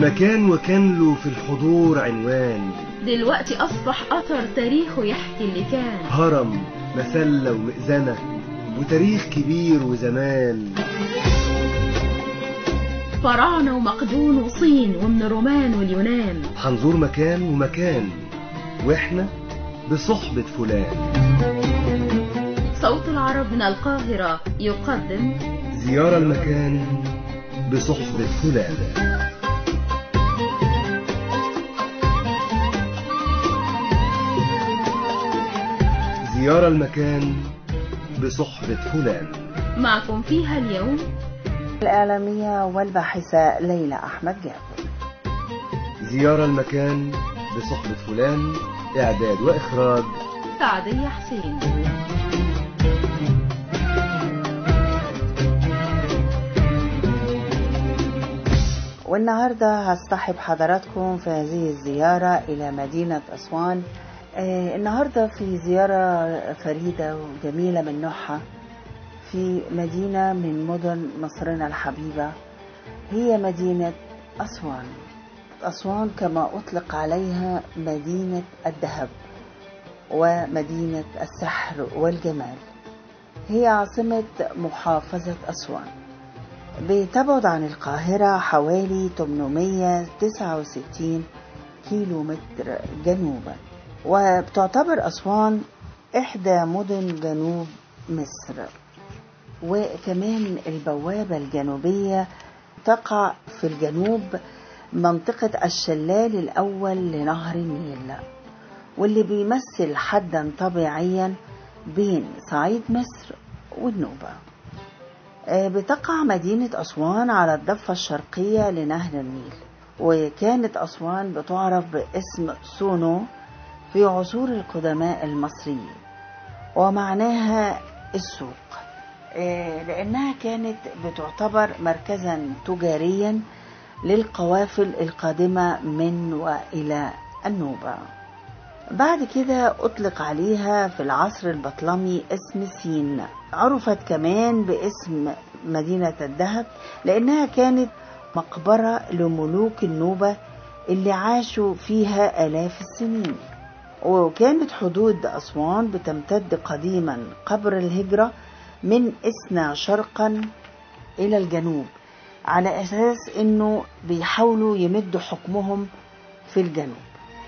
مكان وكان له في الحضور عنوان دلوقتي أصبح أثر تاريخه يحكي اللي كان هرم مسلة ومئذنة وتاريخ كبير وزمان فراعنة ومقدون وصين ومن الرومان واليونان هنزور مكان ومكان واحنا بصحبة فلان صوت العرب من القاهرة يقدم زيارة المكان بصحبة فلان زيارة المكان بصحبة فلان معكم فيها اليوم الإعلامية والباحثة ليلى أحمد جابر زيارة المكان بصحبة فلان إعداد وإخراج سعدية حسين والنهاردة هصطحب حضراتكم في هذه الزيارة إلى مدينة أسوان آه النهاردة في زيارة فريدة وجميلة من نوعها في مدينة من مدن مصرنا الحبيبة هي مدينة أسوان أسوان كما أطلق عليها مدينة الذهب ومدينة السحر والجمال هي عاصمة محافظة أسوان بتبعد عن القاهرة حوالي 869 كيلو متر جنوبا وبتعتبر أسوان إحدى مدن جنوب مصر وكمان البوابة الجنوبية تقع في الجنوب منطقة الشلال الأول لنهر النيل واللي بيمثل حدا طبيعيا بين صعيد مصر والنوبة بتقع مدينة أسوان على الضفة الشرقية لنهر النيل وكانت أسوان بتعرف باسم سونو في عصور القدماء المصريين ومعناها السوق لأنها كانت بتعتبر مركزا تجاريا للقوافل القادمة من وإلى النوبة بعد كده أطلق عليها في العصر البطلمي اسم سين عرفت كمان باسم مدينة الذهب لأنها كانت مقبرة لملوك النوبة اللي عاشوا فيها آلاف السنين وكانت حدود أسوان بتمتد قديما قبل الهجرة من إسنا شرقا إلى الجنوب على أساس أنه بيحاولوا يمدوا حكمهم في الجنوب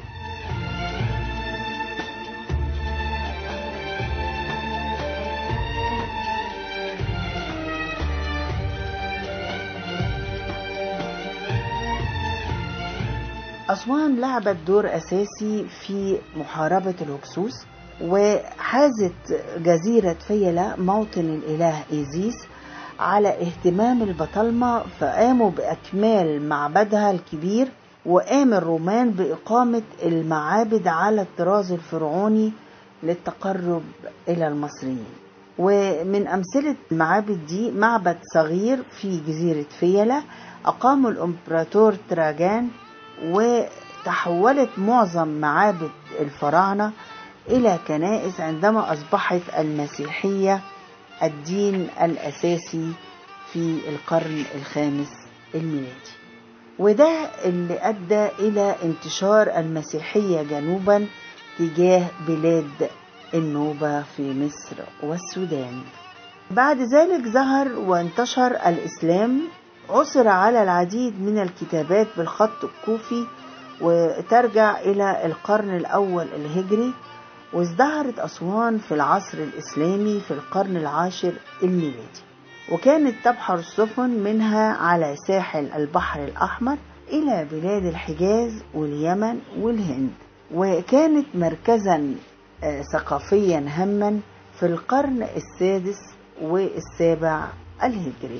أسوان لعبت دور أساسي في محاربة الهكسوس وحازت جزيرة فيلة موطن الإله إيزيس على اهتمام البطالمة فقاموا بأكمال معبدها الكبير وقام الرومان بإقامة المعابد على الطراز الفرعوني للتقرب إلى المصريين ومن أمثلة المعابد دي معبد صغير في جزيرة فيلة أقامه الإمبراطور تراجان وتحولت معظم معابد الفراعنة إلى كنائس عندما أصبحت المسيحية الدين الأساسي في القرن الخامس الميلادي وده اللي أدى إلى انتشار المسيحية جنوبا تجاه بلاد النوبة في مصر والسودان بعد ذلك ظهر وانتشر الإسلام عثر على العديد من الكتابات بالخط الكوفي وترجع إلى القرن الأول الهجري وازدهرت أسوان في العصر الإسلامي في القرن العاشر الميلادي وكانت تبحر السفن منها على ساحل البحر الأحمر إلى بلاد الحجاز واليمن والهند وكانت مركزا ثقافيا هاما في القرن السادس والسابع الهجري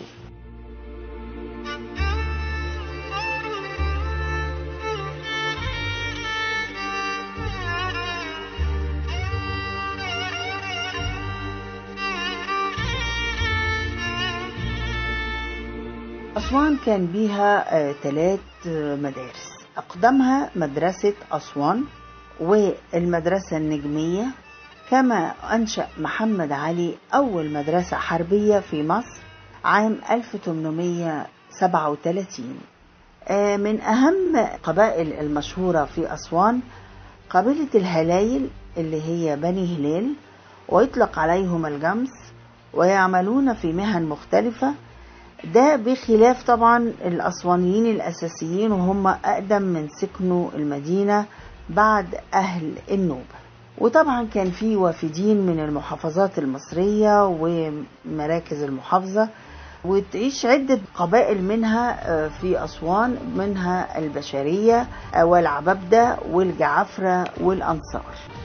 أسوان كان بيها ثلاث مدارس أقدمها مدرسة أسوان والمدرسة النجمية كما أنشأ محمد علي أول مدرسة حربية في مصر عام 1837 آه، من أهم قبائل المشهورة في أسوان قبيلة الهلايل اللي هي بني هلال ويطلق عليهم الجمس ويعملون في مهن مختلفة ده بخلاف طبعا الأسوانيين الأساسيين وهم أقدم من سكنوا المدينة بعد أهل النوبة وطبعا كان في وافدين من المحافظات المصرية ومراكز المحافظة وتعيش عدة قبائل منها آه، في أسوان منها البشرية آه، والعببدة والجعفرة والأنصار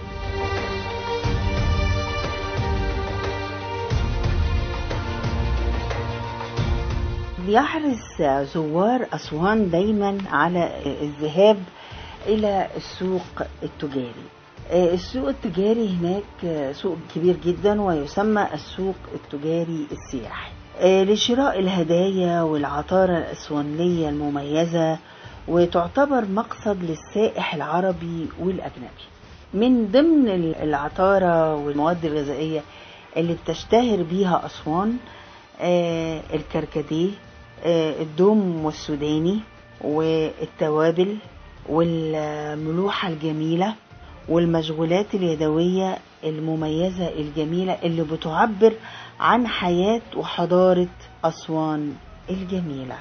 بيحرص زوار أسوان دايما على الذهاب إلى السوق التجاري آه، السوق التجاري هناك آه، سوق كبير جدا ويسمى السوق التجاري السياحي آه، لشراء الهدايا والعطارة الأسوانية المميزة وتعتبر مقصد للسائح العربي والأجنبي من ضمن العطارة والمواد الغذائية اللي بتشتهر بيها أسوان آه، الكركديه آه، الدوم والسوداني والتوابل والملوحة الجميلة والمشغولات اليدوية المميزة الجميلة اللي بتعبر عن حياة وحضارة أسوان الجميلة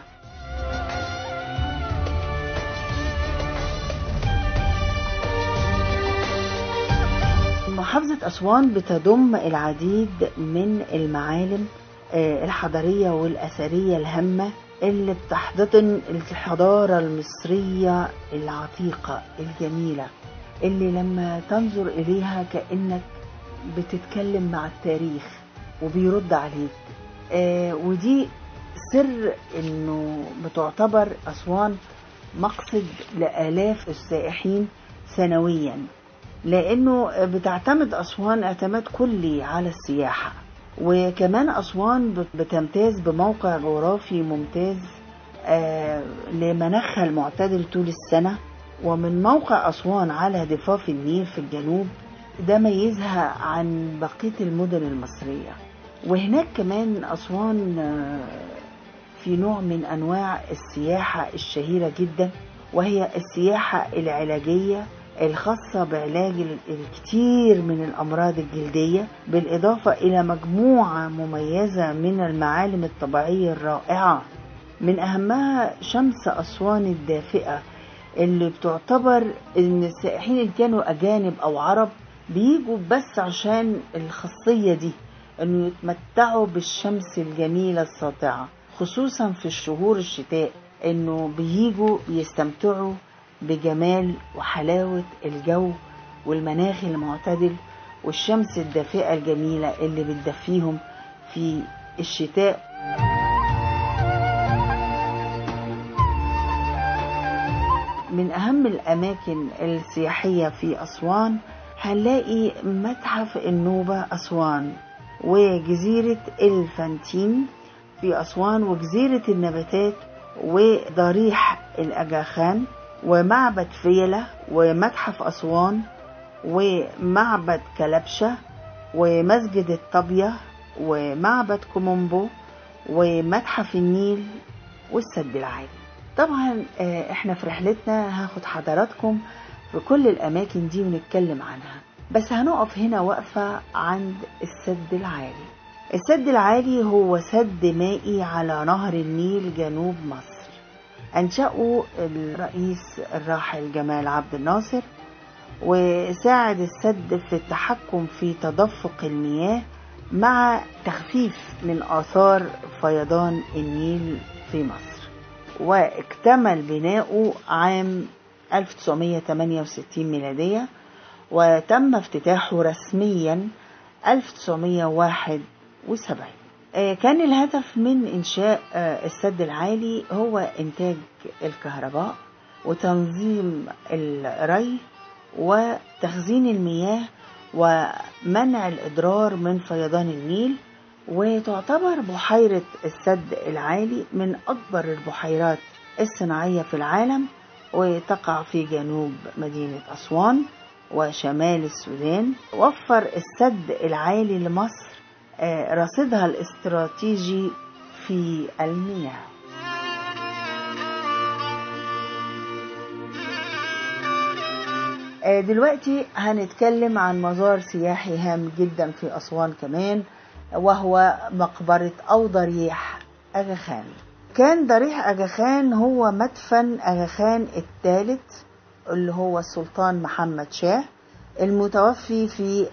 محافظة أسوان بتضم العديد من المعالم آه، الحضارية والأثرية الهامة اللي بتحتضن الحضارة المصرية العتيقة الجميلة اللي لما تنظر إليها كأنك بتتكلم مع التاريخ وبيرد عليك آه، ودي سر انه بتعتبر اسوان مقصد لالاف السائحين سنويا لانه بتعتمد اسوان اعتماد كلي على السياحه وكمان اسوان بت- بتمتاز بموقع جغرافي ممتاز آه، لمناخها المعتدل طول السنه ومن موقع اسوان على ضفاف النيل في الجنوب ده ميزها عن بقيه المدن المصريه وهناك كمان أسوان آه، في نوع من أنواع السياحة الشهيرة جدا وهي السياحة العلاجية الخاصة بعلاج ال- الكثير من الأمراض الجلدية بالإضافة إلى مجموعة مميزة من المعالم الطبيعية الرائعة من أهمها شمس أسوان الدافئة اللي بتعتبر إن السائحين اللي كانوا أجانب أو عرب بيجوا بس عشان الخاصية دي انه يتمتعوا بالشمس الجميلة الساطعة خصوصا في الشهور الشتاء انه بيجوا يستمتعوا بجمال وحلاوة الجو والمناخ المعتدل والشمس الدافئة الجميلة اللي بتدفيهم في الشتاء من أهم الأماكن السياحية في أسوان هنلاقي متحف النوبة أسوان وجزيرة الفانتين في أسوان وجزيرة النباتات وضريح الأجاخان ومعبد فيلة ومتحف أسوان ومعبد كلبشة ومسجد الطبية ومعبد كومومبو ومتحف النيل والسد العالي طبعا آه، احنا في رحلتنا هاخد حضراتكم في كل الاماكن دي ونتكلم عنها بس هنقف هنا وقفة عند السد العالي السد العالي هو سد مائي على نهر النيل جنوب مصر أنشأه الرئيس الراحل جمال عبد الناصر وساعد السد في التحكم في تدفق المياه مع تخفيف من آثار فيضان النيل في مصر واكتمل بناؤه عام 1968 ميلادية وتم افتتاحه رسميا 1971 آه، كان الهدف من إنشاء آه، السد العالي هو إنتاج الكهرباء وتنظيم الري وتخزين المياه ومنع الإضرار من فيضان النيل وتعتبر بحيرة السد العالي من أكبر البحيرات الصناعية في العالم وتقع في جنوب مدينة أسوان وشمال السودان وفر السد العالي لمصر آه، رصيدها الاستراتيجي في المياه آه، دلوقتي هنتكلم عن مزار سياحي هام جدا في أسوان كمان وهو مقبرة أو ضريح أغا خان كان ضريح أغا خان هو مدفن أغا خان الثالث اللي هو السلطان محمد شاه المتوفي في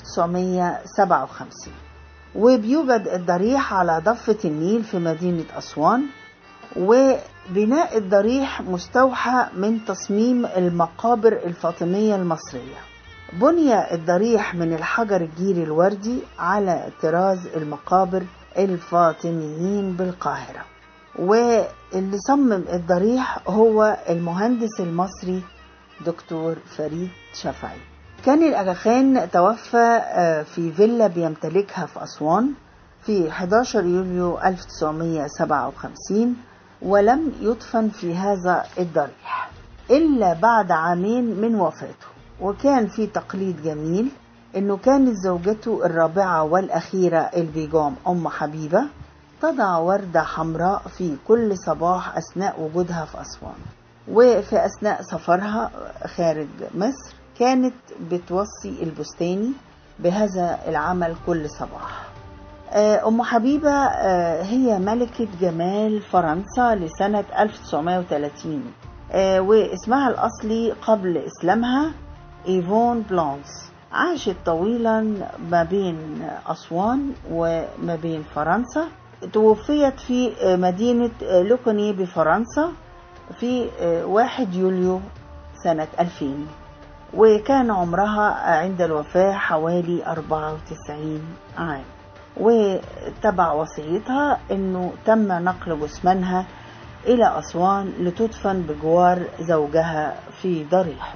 1957 وبيوجد الضريح على ضفة النيل في مدينة أسوان وبناء الضريح مستوحى من تصميم المقابر الفاطمية المصرية بني الضريح من الحجر الجيري الوردي على طراز المقابر الفاطميين بالقاهرة واللي صمم الضريح هو المهندس المصري دكتور فريد شفعي كان الأغاخان توفى آه، في فيلا بيمتلكها في أسوان في 11 يوليو 1957 ولم يدفن في هذا الضريح إلا بعد عامين من وفاته وكان في تقليد جميل إنه كانت زوجته الرابعة والأخيرة البيجام أم حبيبة تضع وردة حمراء في كل صباح أثناء وجودها في أسوان وفي أثناء سفرها خارج مصر كانت بتوصي البستاني بهذا العمل كل صباح آه، أم حبيبة آه، هي ملكة جمال فرنسا لسنة 1930 آه، واسمها الأصلي قبل إسلامها إيفون بلانس عاشت طويلا ما بين أسوان وما بين فرنسا توفيت في مدينة لوكوني بفرنسا في 1 يوليو سنة 2000 وكان عمرها عند الوفاة حوالي 94 عام وتبع وصيتها انه تم نقل جثمانها الى اسوان لتدفن بجوار زوجها في ضريحه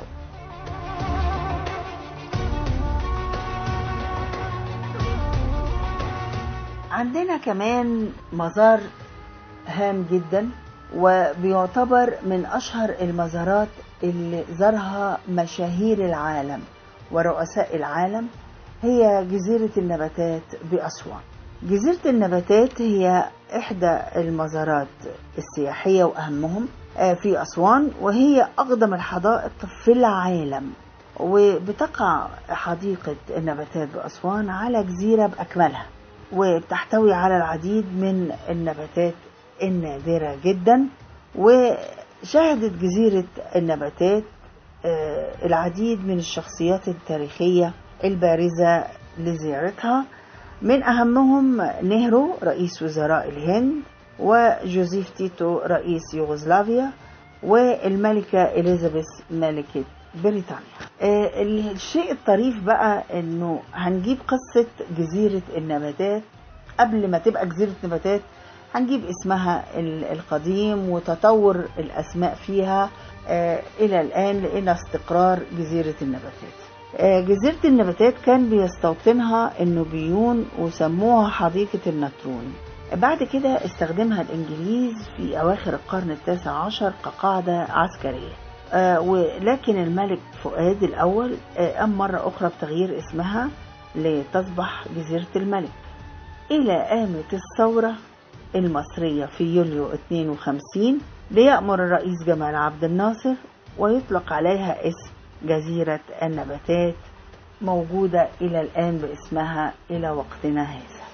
عندنا كمان مزار هام جدا وبيعتبر من اشهر المزارات اللي زارها مشاهير العالم ورؤساء العالم هي جزيرة النباتات بأسوان جزيرة النباتات هي إحدى المزارات السياحية وأهمهم آه، في أسوان وهي أقدم الحدائق في العالم وبتقع حديقة النباتات بأسوان على جزيرة بأكملها وبتحتوي على العديد من النباتات النادرة جدا وشهدت جزيرة النباتات آه، العديد من الشخصيات التاريخية البارزة لزيارتها من أهمهم نهرو رئيس وزراء الهند وجوزيف تيتو رئيس يوغوسلافيا والملكة إليزابيث ملكة بريطانيا آه، الشيء الطريف بقى انه هنجيب قصة جزيرة النباتات قبل ما تبقى جزيرة نباتات هنجيب اسمها ال- القديم وتطور الأسماء فيها آه، إلى الآن لقينا استقرار جزيرة النباتات آه، جزيرة النباتات كان بيستوطنها النوبيون وسموها حديقة النطرون بعد كده استخدمها الإنجليز في أواخر القرن التاسع عشر كقاعدة عسكرية آه، ولكن الملك فؤاد الأول آه، قام مرة أخرى بتغيير اسمها لتصبح جزيرة الملك إلى قامت الثورة المصرية في يوليو 52 ليأمر الرئيس جمال عبد الناصر ويطلق عليها اسم جزيرة النباتات موجودة إلى الآن باسمها إلى وقتنا هذا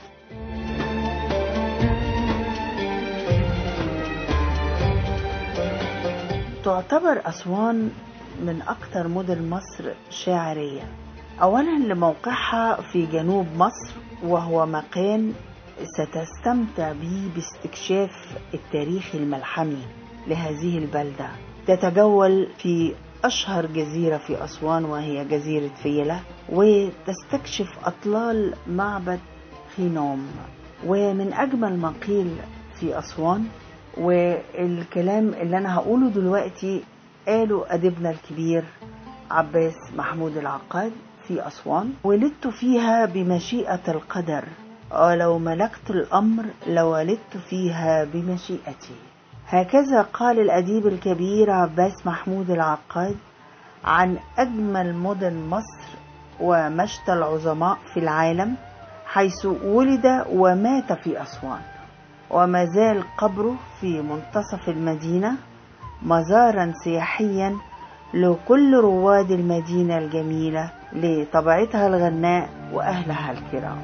تعتبر أسوان من أكثر مدن مصر شاعرية أولا لموقعها في جنوب مصر وهو مكان ستستمتع به باستكشاف التاريخ الملحمي لهذه البلدة تتجول في أشهر جزيرة في أسوان وهي جزيرة فيلة وتستكشف أطلال معبد خينوم ومن أجمل ما قيل في أسوان والكلام اللي أنا هقوله دلوقتي قاله أديبنا الكبير عباس محمود العقاد في أسوان ولدت فيها بمشيئة القدر ولو ملكت الأمر لولدت فيها بمشيئتي هكذا قال الأديب الكبير عباس محمود العقاد عن أجمل مدن مصر ومشتى العظماء في العالم حيث ولد ومات في أسوان وما زال قبره في منتصف المدينة مزارا سياحيا لكل رواد المدينة الجميلة لطبيعتها الغناء وأهلها الكرام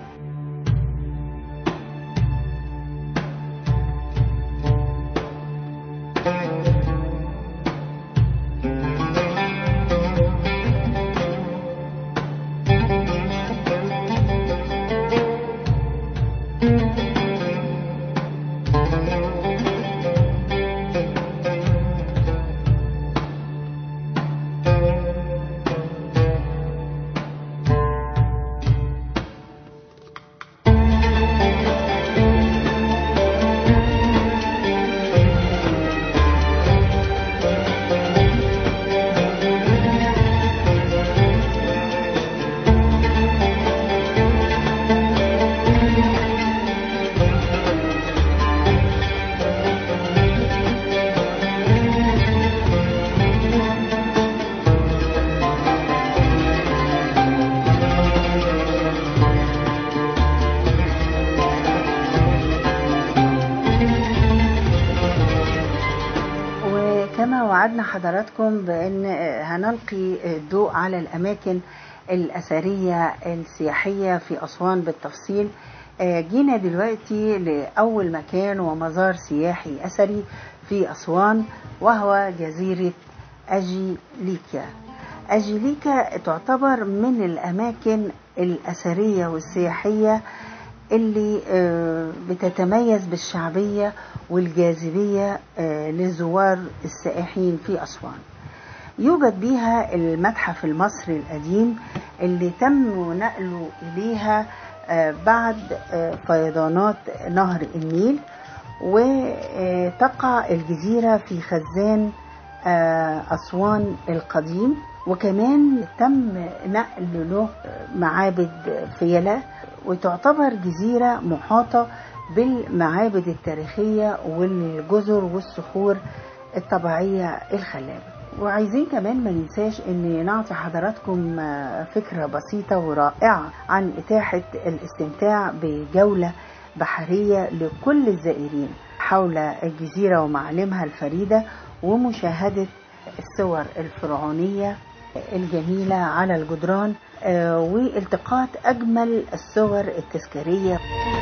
وكما وعدنا حضراتكم بأن هنلقي الضوء على الأماكن الأثرية السياحية في أسوان بالتفصيل جينا دلوقتي لأول مكان ومزار سياحي أثري في أسوان وهو جزيرة أجيليكا أجيليكا تعتبر من الأماكن الأثرية والسياحية اللي بتتميز بالشعبية والجاذبية للزوار السائحين في أسوان يوجد بيها المتحف المصري القديم اللي تم نقله إليها بعد فيضانات نهر النيل وتقع الجزيرة في خزان أسوان القديم وكمان تم نقل له معابد فيلة وتعتبر جزيرة محاطة بالمعابد التاريخية والجزر والصخور الطبيعية الخلابة وعايزين كمان ما ننساش ان نعطي حضراتكم فكرة بسيطة ورائعة عن اتاحة الاستمتاع بجولة بحرية لكل الزائرين حول الجزيرة ومعالمها الفريدة ومشاهدة الصور الفرعونية الجميلة على الجدران والتقاط أجمل الصور التذكارية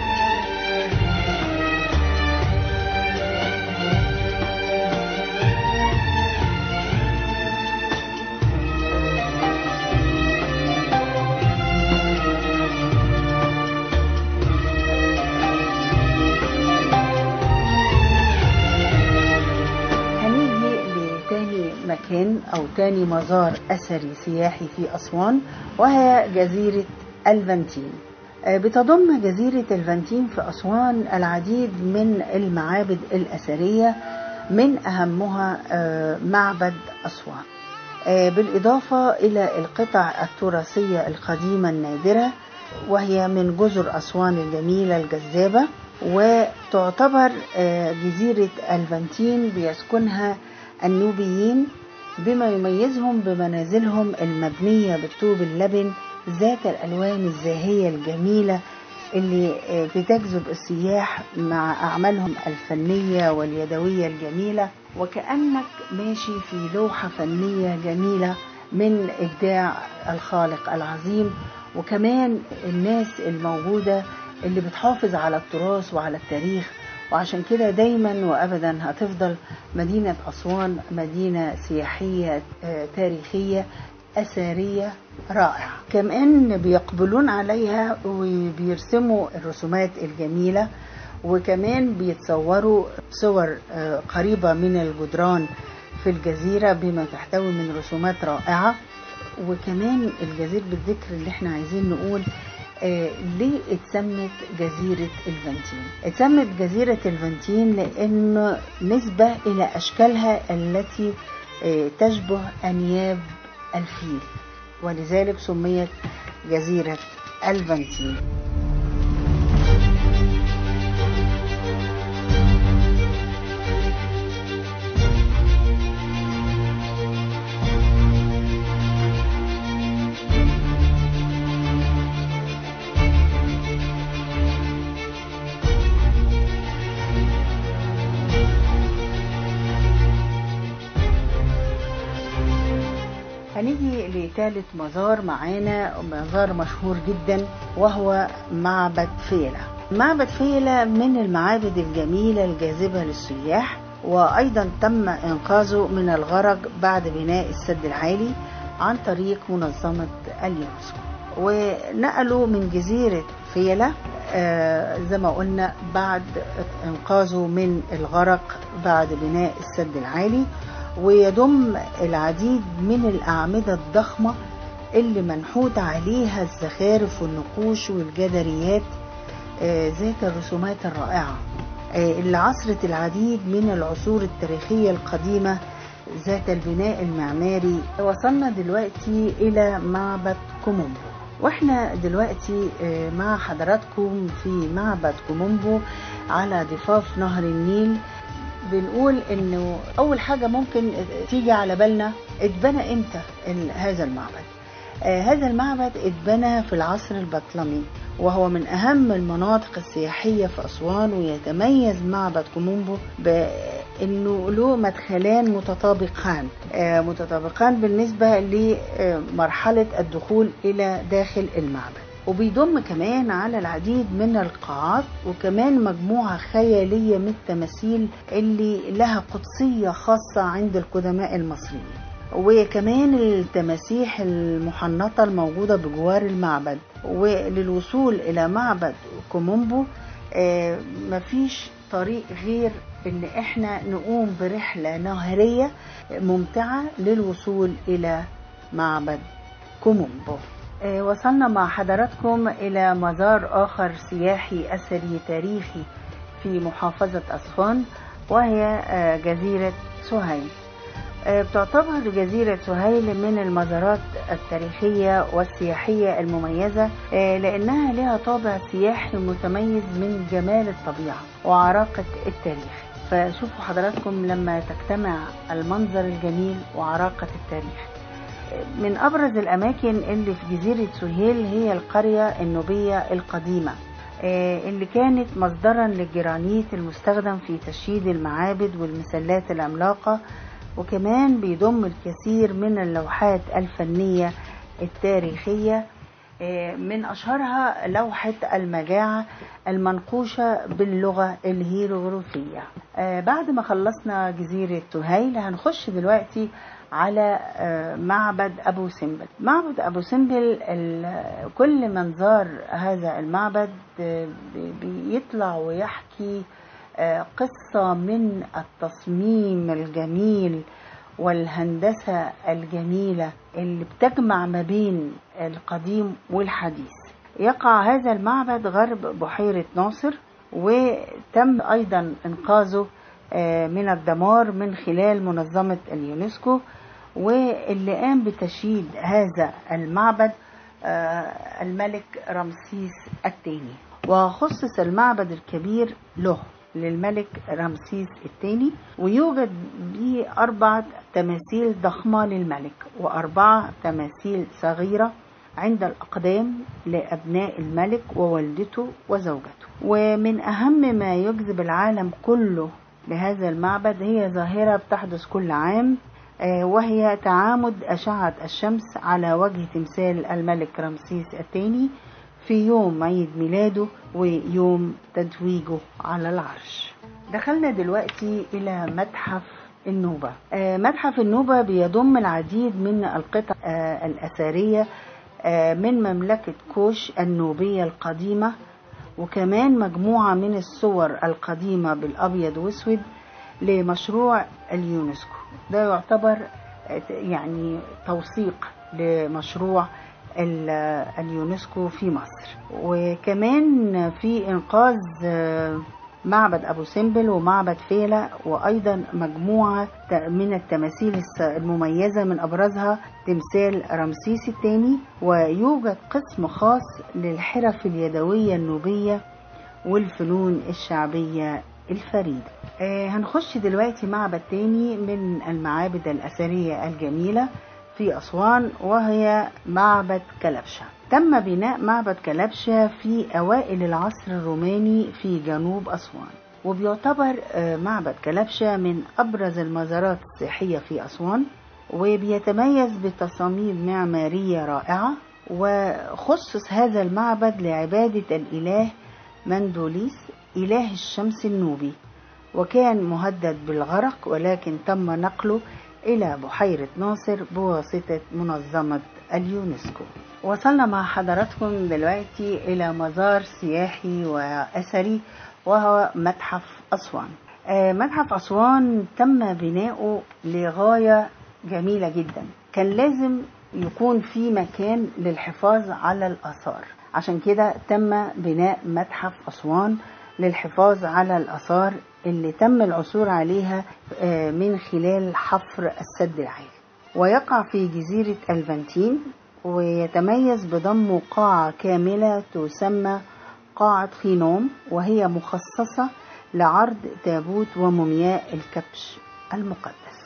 مكان أو تاني مزار أثري سياحي في أسوان وهي جزيرة الفانتين بتضم جزيرة الفانتين في أسوان العديد من المعابد الأثرية من أهمها معبد أسوان بالإضافة إلى القطع التراثية القديمة النادرة وهي من جزر أسوان الجميلة الجذابة وتعتبر جزيرة الفانتين بيسكنها النوبيين بما يميزهم بمنازلهم المبنية بالطوب اللبن ذات الألوان الزاهية الجميلة اللي بتجذب السياح مع أعمالهم الفنية واليدوية الجميلة وكأنك ماشي في لوحة فنية جميلة من إبداع الخالق العظيم وكمان الناس الموجودة اللي بتحافظ على التراث وعلى التاريخ وعشان كده دايما وابدا هتفضل مدينه اسوان مدينه سياحيه تاريخيه اثريه رائعه كمان بيقبلون عليها وبيرسموا الرسومات الجميله وكمان بيتصوروا صور قريبه من الجدران في الجزيره بما تحتوي من رسومات رائعه وكمان الجزيره بالذكر اللي احنا عايزين نقول آه ليه اتسمت جزيرة الفانتين اتسمت جزيرة الفانتين لأنه نسبة إلى أشكالها التي آه تشبه أنياب الفيل ولذلك سميت جزيرة الفانتين هنيجي لثالث مزار معانا مزار مشهور جدا وهو معبد فيلة معبد فيلة من المعابد الجميلة الجاذبة للسياح وأيضا تم إنقاذه من الغرق بعد بناء السد العالي عن طريق منظمة اليونسكو ونقلوا من جزيرة فيلة آه زي ما قلنا بعد إنقاذه من الغرق بعد بناء السد العالي ويضم العديد من الأعمدة الضخمة اللي منحوت عليها الزخارف والنقوش والجدريات آه ذات الرسومات الرائعة آه اللي عصرت العديد من العصور التاريخية القديمة ذات البناء المعماري وصلنا دلوقتي إلى معبد كومومبو واحنا دلوقتي مع حضراتكم في معبد كومومبو على ضفاف نهر النيل بنقول انه اول حاجة ممكن تيجي على بالنا اتبنى امتى هذا المعبد آه هذا المعبد اتبنى في العصر البطلمي وهو من أهم المناطق السياحية في أسوان ويتميز معبد كومومبو بأنه له مدخلان متطابقان آه متطابقان بالنسبة لمرحلة الدخول إلى داخل المعبد وبيضم كمان على العديد من القاعات وكمان مجموعة خيالية من التماثيل اللي لها قدسية خاصة عند القدماء المصريين وكمان التماسيح المحنطة الموجودة بجوار المعبد وللوصول إلى معبد كومومبو آه مفيش طريق غير ان احنا نقوم برحلة نهرية ممتعة للوصول إلى معبد كومومبو آه وصلنا مع حضراتكم إلى مزار آخر سياحي أثري تاريخي في محافظة أسوان وهي آه جزيرة سهيل بتعتبر جزيرة سهيل من المزارات التاريخية والسياحية المميزة لأنها لها طابع سياحي متميز من جمال الطبيعة وعراقة التاريخ فشوفوا حضراتكم لما تجتمع المنظر الجميل وعراقة التاريخ من أبرز الأماكن اللي في جزيرة سهيل هي القرية النوبية القديمة اللي كانت مصدرا للجرانيت المستخدم في تشييد المعابد والمسلات العملاقة وكمان بيضم الكثير من اللوحات الفنية التاريخية من أشهرها لوحة المجاعة المنقوشة باللغة الهيروغليفية بعد ما خلصنا جزيرة تهيل هنخش دلوقتي على معبد أبو سمبل معبد أبو سمبل كل من زار هذا المعبد بيطلع ويحكي قصة من التصميم الجميل والهندسة الجميلة اللي بتجمع ما بين القديم والحديث يقع هذا المعبد غرب بحيرة ناصر وتم أيضا إنقاذه من الدمار من خلال منظمة اليونسكو واللي قام بتشييد هذا المعبد الملك رمسيس الثاني وخصص المعبد الكبير له للملك رمسيس الثاني ويوجد به أربع تماثيل ضخمة للملك وأربعة تماثيل صغيرة عند الأقدام لأبناء الملك ووالدته وزوجته ومن أهم ما يجذب العالم كله لهذا المعبد هي ظاهرة بتحدث كل عام وهي تعامد أشعة الشمس على وجه تمثال الملك رمسيس الثاني في يوم عيد ميلاده ويوم تتويجه على العرش دخلنا دلوقتي إلى متحف النوبة متحف النوبة بيضم العديد من القطع الأثرية من مملكة كوش النوبية القديمة وكمان مجموعة من الصور القديمة بالأبيض وأسود لمشروع اليونسكو ده يعتبر يعني توثيق لمشروع اليونسكو في مصر وكمان في إنقاذ معبد أبو سمبل ومعبد فيلة وأيضا مجموعة من التماثيل المميزة من أبرزها تمثال رمسيس الثاني ويوجد قسم خاص للحرف اليدوية النوبية والفنون الشعبية الفريدة آه هنخش دلوقتي معبد تاني من المعابد الأثرية الجميلة في أسوان وهي معبد كلبشة تم بناء معبد كلبشة في أوائل العصر الروماني في جنوب أسوان وبيعتبر معبد كلبشة من أبرز المزارات السياحية في أسوان وبيتميز بتصاميم معمارية رائعة وخصص هذا المعبد لعبادة الإله مندوليس إله الشمس النوبي وكان مهدد بالغرق ولكن تم نقله إلى بحيرة ناصر بواسطة منظمة اليونسكو وصلنا مع حضراتكم دلوقتي إلى مزار سياحي وأثري وهو متحف أسوان آه، متحف أسوان تم بناؤه لغاية جميلة جدا كان لازم يكون في مكان للحفاظ على الآثار عشان كده تم بناء متحف أسوان للحفاظ على الآثار اللي تم العثور عليها آه، من خلال حفر السد العالي ويقع في جزيرة الفانتين ويتميز بضمه قاعة كاملة تسمى قاعة خينوم وهي مخصصة لعرض تابوت ومومياء الكبش المقدس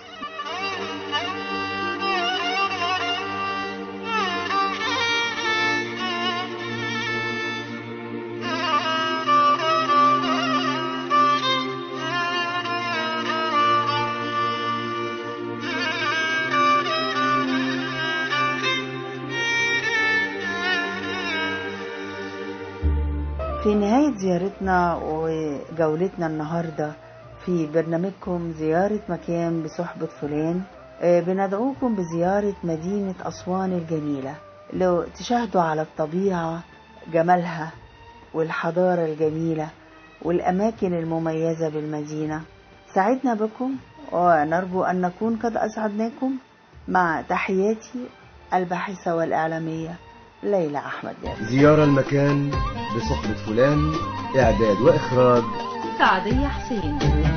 في نهاية زيارتنا وجولتنا النهاردة في برنامجكم زيارة مكان بصحبة فلان آه، بندعوكم بزيارة مدينة أسوان الجميلة لو تشاهدوا على الطبيعة جمالها والحضارة الجميلة والأماكن المميزة بالمدينة سعدنا بكم ونرجو أن نكون قد أسعدناكم مع تحياتي الباحثة والإعلامية ليلى أحمد جابر زيارة المكان بصحبة فلان إعداد وإخراج سعدية حسين